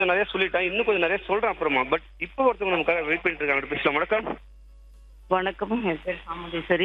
நிறைய சொல்லிட்டேன் இன்னும் கொஞ்சம் நிறைய சொல்றேன் அப்புறமா பட் இப்போ ஒருத்தவங்க நமக்காக வெயிட் பண்ணிட்டு இருக்காங்க பேசலாம் வணக்கம் வணக்கம் என் பேர் சாமுண்டீஸ்வரி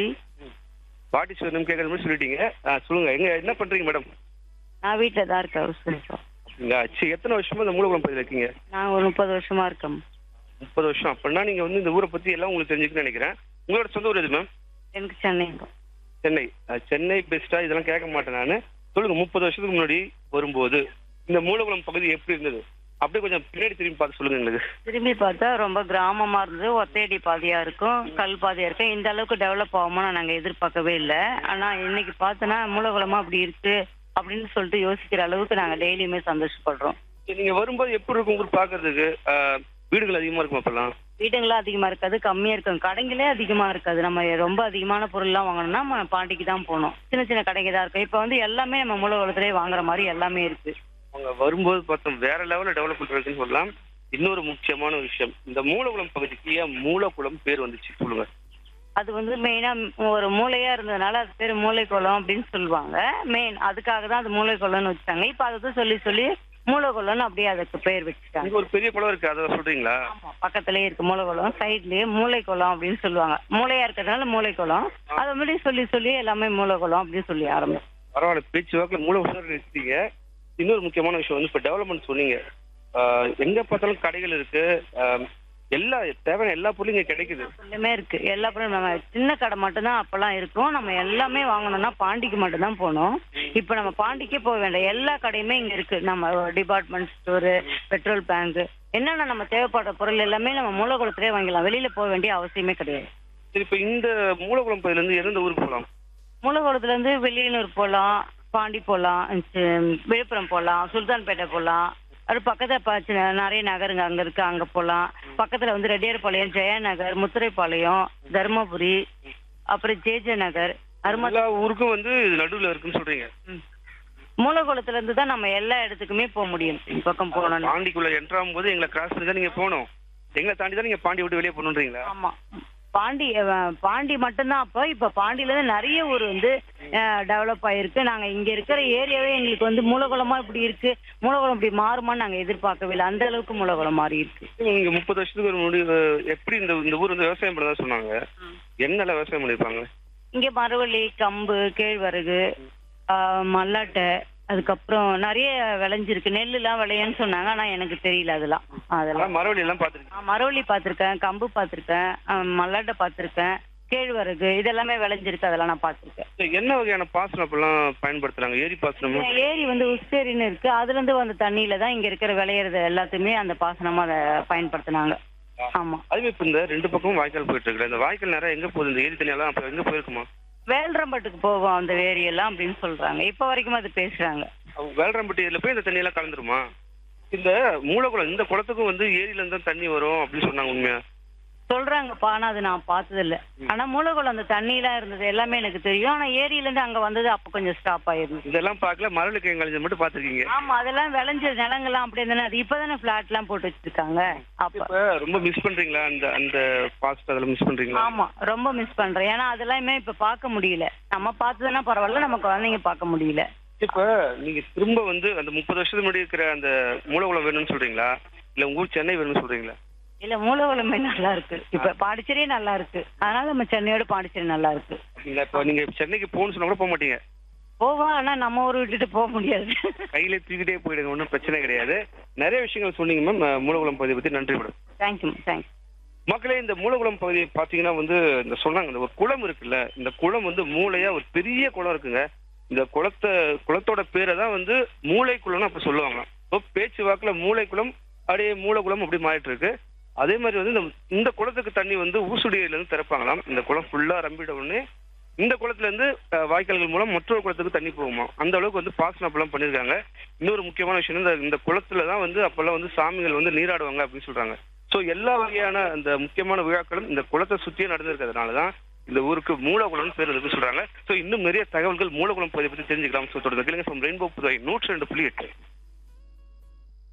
பாட்டி சொல்லணும் கேட்கறது மாதிரி சொல்லிட்டீங்க ஆ, சொல்லுங்க எங்க என்ன பண்றீங்க மேடம் நான் வீட்டில் தான் இருக்கேன் ஹவுஸ் ஒய்ஃபா அப்படிங்களா சரி எத்தனை வருஷமா இந்த மூலகுளம் பகுதியில் இருக்கீங்க நான் ஒரு முப்பது வருஷமா இருக்கேன் முப்பது வருஷம் அப்படின்னா நீங்க வந்து இந்த ஊரை பத்தி எல்லாம் உங்களுக்கு தெரிஞ்சுக்கணும்னு நினைக்கிறேன் உங்களோட சொந்த ஊர் எது மேம் எனக்கு சென்னை தான். சென்னை அஹ் சென்னை பெஸ்டா இதெல்லாம் கேட்க மாட்டேன் நான் சொல்லுங்க முப்பது வருஷத்துக்கு முன்னாடி வரும்போது இந்த மூலகுளம் பகுதி எப்படி இருந்தது அப்படியே கொஞ்சம் பின்னாடி திரும்பி பார்த்து சொல்லுங்க எங்களுக்கு திரும்பி பார்த்தா ரொம்ப கிராமமா இருந்தது ஒத்தையடி பாதையா இருக்கும் கல் பாதையா இருக்கும் இந்த அளவுக்கு டெவலப் ஆகும்னு நாங்க எதிர்பார்க்கவே இல்லை ஆனா இன்னைக்கு பார்த்தோன்னா மூலகுளமா அப்படி இருக்கு அப்படின்னு சொல்லிட்டு யோசிக்கிற அளவுக்கு நாங்க டெய்லியுமே சந்தோஷப்படுறோம் சரி, நீங்க வரும்போது எப்படி இருக்கும் ஊர் பாக்குறதுக்கு அஹ், வீடுகள் அதிகமா இருக்கும் அப்பெல்லாம் வீடுங்களும் அதிகமா இருக்காது கம்மியா இருக்கும் கடைங்களே அதிகமா இருக்காது நம்ம ரொம்ப அதிகமான பொருள்லாம் வாங்கணும்னா நம்ம பாண்டிக்கு தான் போகணும் சின்ன சின்ன கடைங்க தான் இருக்கும் இப்போ வந்து எல்லாமே நம்ம மூலகுளத்திலே வாங்குற மாதிரி எல்லாமே இருக்கு அவங்க வரும்போது பார்த்தோம் வேற லெவல்ல டெவலப்மெண்ட் இருக்குன்னு சொல்லலாம் இன்னொரு முக்கியமான விஷயம் இந்த மூலகுளம் பகுதிக்கு ஏன் மூலகுளம் பேர் வந்துச்சு சொல்லுங்க அது வந்து மெயினா ஒரு மூளையா இருந்ததுனால அது பேர் மூளைக்குளம் அப்படின்னு சொல்லுவாங்க மெயின் அதுக்காக தான் அது மூளைக்குளம்னு வச்சாங்க இப்போ அதை தான் சொல்லி சொல்லி மூளைக்குளம்னு அப்படியே அதுக்கு பேர் வச்சுட்டாங்க இங்க ஒரு பெரிய குளம் இருக்கு அதை சொல்றீங்களா ஆமா பக்கத்துலயே இருக்கு மூளைக்குளம் சைட்லயே மூளைக்குளம் அப்படின்னு சொல்லுவாங்க மூளையா இருக்கிறதுனால மூளைக்குளம் அதை மாதிரி சொல்லி சொல்லி எல்லாமே மூளைக்குளம் அப்படின்னு சொல்லி ஆரம்பிச்சு பரவாயில்ல பேச்சு வாக்குல மூல உணர்வு நிறுத்திட்டீங்க இன்னொரு முக்கியமான விஷயம் வந்து இப்ப டெவலப்மெண்ட் சொன்னீங்க ஆஹ் எங்க பார்த்தாலும் கடைகள் இருக்கு ஆஹ் எல்லா தேவையான எல்லா பொருளும் இங்க கிடைக்குது எல்லாமே இருக்கு எல்லா பொருளும் நம்ம சின்ன கடை மட்டும்தான் அப்பெல்லாம் இருக்கும் நம்ம எல்லாமே வாங்கணும்னா பாண்டிக்கு மட்டும்தான் போகணும் இப்போ நம்ம பாண்டிக்கே போக வேண்டாம் எல்லா கடையுமே இங்க இருக்கு நம்ம டிபார்ட்மெண்ட் ஸ்டோரு பெட்ரோல் பேங்க் என்னென்ன நம்ம தேவைப்படுற பொருள் எல்லாமே நம்ம மூலகுளத்திலே வாங்கிக்கலாம் வெளியில போக வேண்டிய அவசியமே கிடையாது சரி இப்ப இந்த மூலகுளம் பகுதியில இருந்து எந்தெந்த ஊருக்கு போகலாம் மூலகுளத்துல இருந்து வெளியனூர் போகலாம் பாண்டி போகலாம் விழுப்புரம் போகலாம் சுல்தான்பேட்டை போகலாம் அது பக்கத்துல ப- சின்ன- நிறைய நகருங்க அங்க இருக்கு அங்க போகலாம் பக்கத்துல வந்து ரெட்டியார்பாளையம் ஜெயா நகர் முத்துரைப்பாளையம் தருமபுரி அப்புறம் ஜேஜே நகர் அரும எல்லா ஊருக்கும் வந்து இது நடுவுல இருக்குன்னு சொல்றீங்க ம். மூலகுளத்துல இருந்து தான் நம்ம எல்லா இடத்துக்குமே போக முடியும் இந்த பக்கம் போகணும் பாண்டிக்குள்ள என்ட்ரு ஆகும்போது எங்களை கிராஸ் பண்ணி தான் நீங்க போகணும் எங்களை தாண்டி தான் நீங்க பாண்டி விட்டு வெளியே போகணுன்றீங்களா ஆமா பாண்டி அஹ், பாண்டி மட்டும்தான் அப்போ இப்ப பாண்டியில இருந்து நிறைய ஊர் வந்து டெவலப் ஆயிருக்கு நாங்க இங்க இருக்கிற ஏரியாவே எங்களுக்கு வந்து மூலகுளமா இப்படி இருக்கு மூலகுளம் இப்படி மாறுமான்னு நாங்க எதிர்பார்க்கவே இல்லை அந்த அளவுக்கு மூலகுளம் மாறி இருக்கு நீங்க முப்பது வருஷத்துக்கு ஒரு முடிவு எப்படி இந்த இந்த ஊர் வந்து விவசாயம் பண்ணதா சொன்னாங்க என்னெல்லாம் விவசாயம் பண்ணிருப்பாங்க இங்க மரவள்ளி கம்பு கேழ்வரகு ஆஹ், மல்லாட்டை அதுக்கப்புறம் நிறைய விளைஞ்சிருக்கு நெல்லுலாம் விளையன்னு சொன்னாங்க ஆனா எனக்கு தெரியல அதெல்லாம் அதெல்லாம் அதான் மரவள்ளி எல்லாம் பாத்துருக்கீங்க ஆ, மரவள்ளி பார்த்துருக்கேன் கம்பு பார்த்துருக்கேன் மல்லாட்டை பார்த்துருக்கேன் கேழ்வரகு இதெல்லாமே விளைஞ்சிருக்கு அதெல்லாம் நான் பார்த்துருக்கேன் என்ன வகையான பாசனம் அப்பெல்லாம் பயன்படுத்துறாங்க ஏரி பாசனமா ஏரி வந்து உஸ்தேரின்னு இருக்கு அதுல இருந்து வந்த தண்ணியில தான் இங்க இருக்கிற விளையிறது எல்லாத்தையுமே அந்த பாசனமா அதை பயன்படுத்தினாங்க ஆமா அதுவே இப்ப இந்த ரெண்டு பக்கமும் வாய்க்கால் போயிட்டு இருக்கு இந்த வாய்க்கால் நேரம் எங்க போகுது இந்த ஏரி தண்ணி எல்லாம் அப்ப எங்க போயிருக்குமா வேல்ரம்பட்டுக்கு போவோம் அந்த ஏரியெல்லாம் அப்படின்னு சொல்றாங்க இப்ப வரைக்கும் அது பேசுறாங்க வேலரம்பட்டி ஏரியில போய் இந்த தண்ணி எல்லாம் கலந்துருமா இந்த மூலக்குளம் இந்த குளத்துக்கும் வந்து ஏரியில இருந்து தான் தண்ணி வரும் அப்படின்னு சொன்னாங்க உண்மையா சொல்றாங்கப்பா ஆனா அது நான் பார்த்தது இல்ல ஆனா மூலகுளம் அந்த தண்ணியெல்லாம் இருந்தது எல்லாமே எனக்கு தெரியும் ஆனா ஏரியில இருந்து அங்க வந்தது அப்ப கொஞ்சம் ஸ்டாப் ஆயிருந்தது இதெல்லாம் பார்க்கல மரவள்ளி கிழங்கு மட்டும் பாத்துருக்கீங்க ஆமா அதெல்லாம் விளைஞ்ச நிலங்கள்லாம் அப்படி இருந்தானே அது இப்பதானே பிளாட் எல்லாம் போட்டு வச்சிருக்காங்க அப்ப இப்ப ரொம்ப மிஸ் பண்றீங்களா அந்த அந்த பாஸ்ட் அதெல்லாம் மிஸ் பண்றீங்களா ஆமா ரொம்ப மிஸ் பண்றேன் ஏன்னா அதெல்லாமே இப்ப பார்க்க முடியல நம்ம பார்த்ததுன்னா பரவாயில்ல நம்ம குழந்தைங்க பார்க்க முடியல இப்ப நீங்க திரும்ப வந்து அந்த முப்பது வருஷத்துக்கு முன்னாடி இருக்கிற அந்த மூலகுளம் வேணும்னு சொல்றீங்களா இல்ல உங்க ஊர் சென்னை வேணும்னு சொல்றீங்களா இல்ல மூலகுளமே நல்லா இருக்கு இப்ப பாண்டிச்சேரியே நல்லா இருக்கு அதனால நம்ம சென்னையோட பாண்டிச்சேரி நல்லா இருக்கு அப்படிங்களா இப்ப நீங்க சென்னைக்கு போகணும்னு சொன்னா கூட போக மாட்டீங்க போவோம் ஆனா நம்ம ஊர் விட்டுட்டு போக முடியாது கையில தூக்கிட்டே போயிடுங்க ஒன்றும் பிரச்சனை கிடையாது நிறைய விஷயங்கள் சொன்னீங்க மேம் மூலகுளம் பகுதியை பத்தி நன்றி மேடம் தேங்க்யூ தேங்க்ஸ் மக்களே இந்த மூலகுளம் பகுதியை பாத்தீங்கன்னா வந்து இந்த சொன்னாங்க இந்த ஒரு குளம் இருக்குல்ல இந்த குளம் வந்து மூளையா ஒரு பெரிய குளம் இருக்குங்க இந்த குளத்தை குளத்தோட பேரை தான் வந்து மூளை குளம்னு அப்ப சொல்லுவாங்க இப்போ பேச்சு வாக்குல மூளை குளம் அப்படியே மூலகுளம் அப்படி மாறிட்டு இருக்கு அதே மாதிரி வந்து இந்த இந்த குளத்துக்கு தண்ணி வந்து ஊசுடியில இருந்து திறப்பாங்களாம் இந்த குளம் ஃபுல்லா ரம்பிட உடனே இந்த குளத்துல இருந்து அஹ், வாய்க்கால்கள் மூலம் மற்றொரு குளத்துக்கு தண்ணி போகுமா அந்த அளவுக்கு வந்து பாசனம் அப்பெல்லாம் பண்ணிருக்காங்க இன்னொரு முக்கியமான விஷயம் இந்த இந்த குளத்துல தான் வந்து அப்பெல்லாம் வந்து சாமிகள் வந்து நீராடுவாங்க அப்படின்னு சொல்றாங்க சோ எல்லா வகையான அந்த முக்கியமான விழாக்களும் இந்த குளத்தை சுத்தியே நடந்திருக்கிறதுனால தான் இந்த ஊருக்கு மூலகுளம் பேர் இருக்கு சொல்றாங்க சோ இன்னும் நிறைய தகவல்கள் மூலகுளம் பகுதியை பத்தி தெரிஞ்சுக்கலாம் ஸோ தொடர்ந்து கேளுங்க ரெயின்போ புதுவை நூற்றி ரெண்டு புள்ளி எட்டு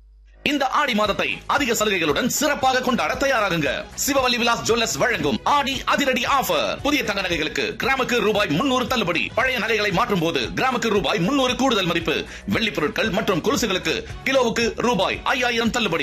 இந்த ஆடி மாதத்தை அதிக சலுகைகளுடன் சிறப்பாக கொண்டாட தயாராகுங்க சிவவல்லி விலாஸ் ஜுவல்லர்ஸ் வழங்கும் ஆடி அதிரடி ஆஃபர் புதிய தங்க நகைகளுக்கு கிராமுக்கு ரூபாய் முன்னூறு தள்ளுபடி பழைய நகைகளை மாற்றும் போது கிராமுக்கு ரூபாய் முன்னூறு கூடுதல் மதிப்பு வெள்ளி பொருட்கள் மற்றும் கொலுசுகளுக்கு கிலோவுக்கு ரூபாய் ஐயாயிரம் தள்ளுபடி